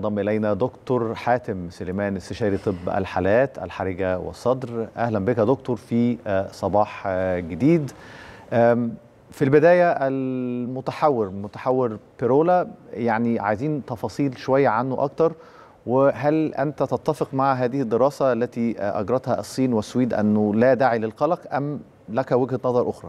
ينضم الينا دكتور حاتم سليمان استشاري طب الحالات الحرجه والصدر اهلا بك دكتور في صباح جديد في البدايه المتحور متحور بيرولا يعني عايزين تفاصيل شويه عنه اكتر وهل انت تتفق مع هذه الدراسه التي اجرتها الصين والسويد انه لا داعي للقلق ام لك وجهه نظر اخرى؟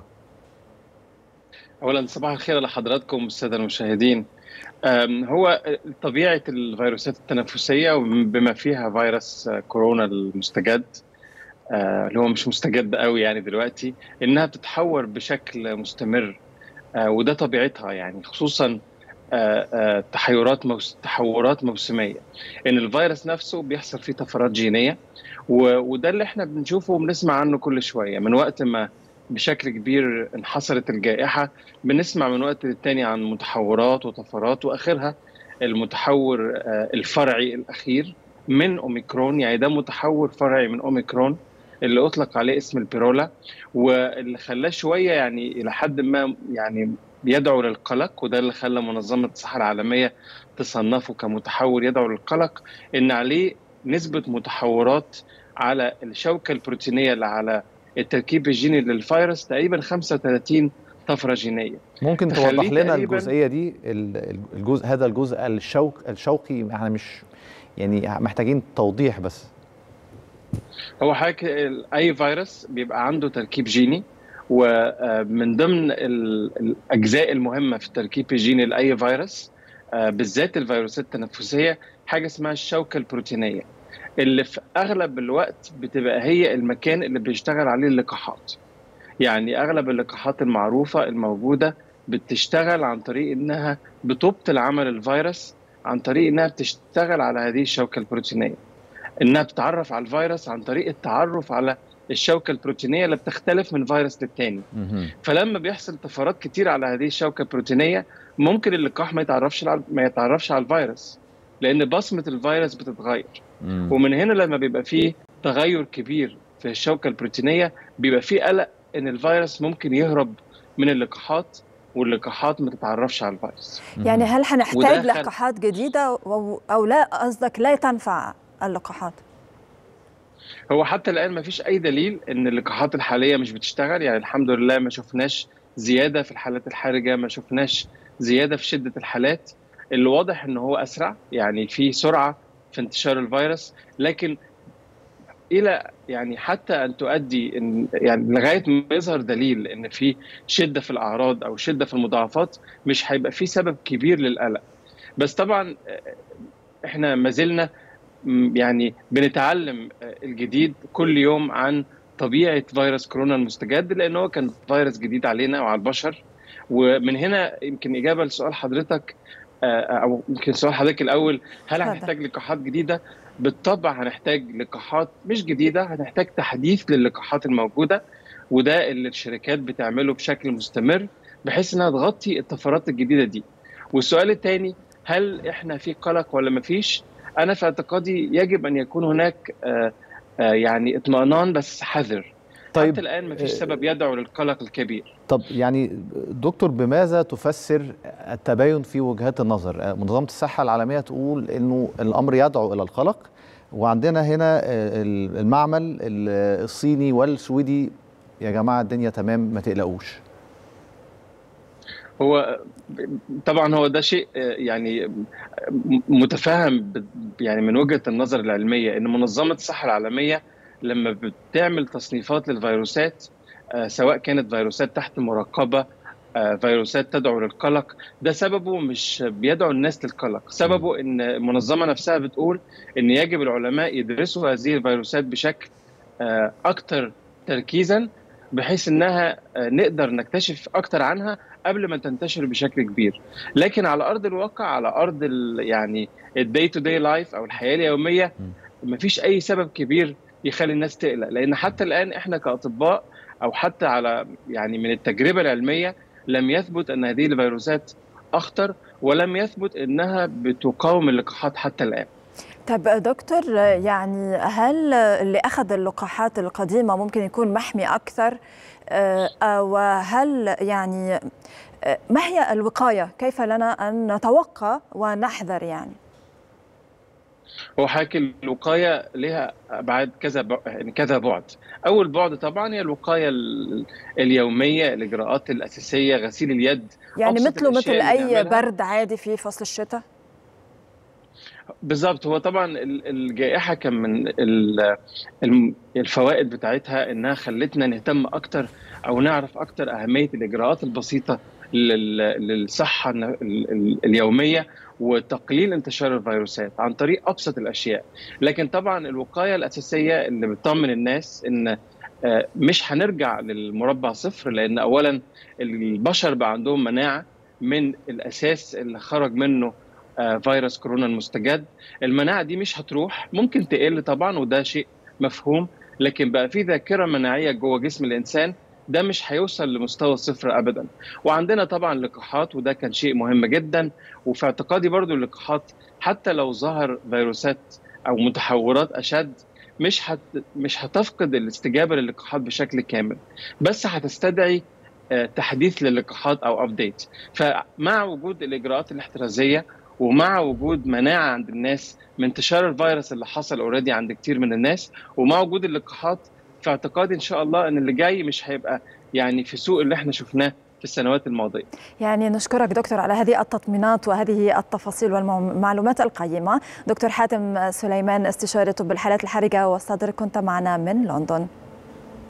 اولا صباح الخير لحضراتكم الساده المشاهدين هو طبيعه الفيروسات التنفسيه بما فيها فيروس كورونا المستجد اللي هو مش مستجد قوي يعني دلوقتي انها بتتحور بشكل مستمر وده طبيعتها يعني خصوصا تحيرات موس... تحورات موسميه ان الفيروس نفسه بيحصل فيه طفرات جينيه و... وده اللي احنا بنشوفه وبنسمع عنه كل شويه من وقت ما بشكل كبير انحصرت الجائحه بنسمع من وقت للتاني عن متحورات وطفرات واخرها المتحور الفرعي الاخير من اوميكرون يعني ده متحور فرعي من اوميكرون اللي اطلق عليه اسم البيرولا واللي خلاه شويه يعني الى حد ما يعني يدعو للقلق وده اللي خلى منظمه الصحه العالميه تصنفه كمتحور يدعو للقلق ان عليه نسبه متحورات على الشوكه البروتينيه اللي على التركيب الجيني للفيروس تقريبا 35 طفره جينيه ممكن توضح لنا الجزئيه دي الجزء هذا الجزء الشوك الشوقي احنا مش يعني محتاجين توضيح بس هو حضرتك اي فيروس بيبقى عنده تركيب جيني ومن ضمن الاجزاء المهمه في التركيب الجيني لاي فيروس بالذات الفيروسات التنفسيه حاجه اسمها الشوكه البروتينيه اللي في اغلب الوقت بتبقى هي المكان اللي بيشتغل عليه اللقاحات يعني اغلب اللقاحات المعروفه الموجوده بتشتغل عن طريق انها بتبطل عمل الفيروس عن طريق انها بتشتغل على هذه الشوكه البروتينيه انها بتتعرف على الفيروس عن طريق التعرف على الشوكه البروتينيه اللي بتختلف من فيروس للتاني فلما بيحصل طفرات كتير على هذه الشوكه البروتينيه ممكن اللقاح ما يتعرفش ما يتعرفش على الفيروس لان بصمه الفيروس بتتغير مم. ومن هنا لما بيبقى فيه تغير كبير في الشوكه البروتينيه بيبقى فيه قلق ان الفيروس ممكن يهرب من اللقاحات واللقاحات ما تتعرفش على الفيروس يعني هل هنحتاج لقاحات جديده او لا قصدك لا تنفع اللقاحات هو حتى الان ما فيش اي دليل ان اللقاحات الحاليه مش بتشتغل يعني الحمد لله ما شفناش زياده في الحالات الحرجه ما شفناش زياده في شده الحالات اللي واضح ان هو اسرع يعني في سرعه في انتشار الفيروس لكن الى يعني حتى ان تؤدي إن يعني لغايه ما يظهر دليل ان في شده في الاعراض او شده في المضاعفات مش هيبقى في سبب كبير للقلق بس طبعا احنا ما زلنا يعني بنتعلم الجديد كل يوم عن طبيعه فيروس كورونا المستجد لان هو كان فيروس جديد علينا وعلى البشر ومن هنا يمكن اجابه لسؤال حضرتك او يمكن سؤال حضرتك الاول هل هنحتاج لقاحات جديده؟ بالطبع هنحتاج لقاحات مش جديده هنحتاج تحديث للقاحات الموجوده وده اللي الشركات بتعمله بشكل مستمر بحيث انها تغطي الطفرات الجديده دي. والسؤال الثاني هل احنا في قلق ولا ما فيش؟ انا في اعتقادي يجب ان يكون هناك آآ آآ يعني اطمئنان بس حذر. طيب حتى الان ما فيش سبب يدعو للقلق الكبير. طب يعني دكتور بماذا تفسر التباين في وجهات النظر؟ منظمه الصحه العالميه تقول انه الامر يدعو الى القلق وعندنا هنا المعمل الصيني والسويدي يا جماعه الدنيا تمام ما تقلقوش. هو طبعا هو ده شيء يعني متفهم يعني من وجهه النظر العلميه ان منظمه الصحه العالميه لما بتعمل تصنيفات للفيروسات سواء كانت فيروسات تحت مراقبه فيروسات تدعو للقلق ده سببه مش بيدعو الناس للقلق سببه ان المنظمه نفسها بتقول ان يجب العلماء يدرسوا هذه الفيروسات بشكل اكثر تركيزا بحيث انها نقدر نكتشف اكثر عنها قبل ما تنتشر بشكل كبير لكن على ارض الواقع على ارض يعني الداي تو داي لايف او الحياه اليوميه مفيش اي سبب كبير يخلي الناس تقلق لان حتى الان احنا كاطباء او حتى على يعني من التجربه العلميه لم يثبت ان هذه الفيروسات اخطر ولم يثبت انها بتقاوم اللقاحات حتى الان طب دكتور يعني هل اللي اخذ اللقاحات القديمه ممكن يكون محمي اكثر وهل يعني ما هي الوقايه كيف لنا ان نتوقع ونحذر يعني هو حضرتك الوقايه لها ابعاد كذا يعني كذا بعد اول بعد طبعا هي الوقايه اليوميه الاجراءات الاساسيه غسيل اليد يعني مثله مثل اي برد عادي في فصل الشتاء بالظبط هو طبعا الجائحه كان من الفوائد بتاعتها انها خلتنا نهتم اكتر او نعرف اكتر اهميه الاجراءات البسيطه للصحه اليوميه وتقليل انتشار الفيروسات عن طريق ابسط الاشياء لكن طبعا الوقايه الاساسيه اللي بتطمن الناس ان مش هنرجع للمربع صفر لان اولا البشر بقى عندهم مناعه من الاساس اللي خرج منه فيروس كورونا المستجد المناعه دي مش هتروح ممكن تقل طبعا وده شيء مفهوم لكن بقى في ذاكره مناعيه جوه جسم الانسان ده مش هيوصل لمستوى الصفر ابدا وعندنا طبعا لقاحات وده كان شيء مهم جدا وفي اعتقادي برضو اللقاحات حتى لو ظهر فيروسات او متحورات اشد مش هت مش هتفقد الاستجابه للقاحات بشكل كامل بس هتستدعي تحديث للقاحات او ابديت فمع وجود الاجراءات الاحترازيه ومع وجود مناعه عند الناس من انتشار الفيروس اللي حصل اوريدي عند كتير من الناس ومع وجود اللقاحات في اعتقادي ان شاء الله ان اللي جاي مش هيبقى يعني في سوء اللي احنا شفناه في السنوات الماضيه. يعني نشكرك دكتور على هذه التطمينات وهذه التفاصيل والمعلومات القيمه، دكتور حاتم سليمان استشاري طب الحالات الحرجه والصدر كنت معنا من لندن.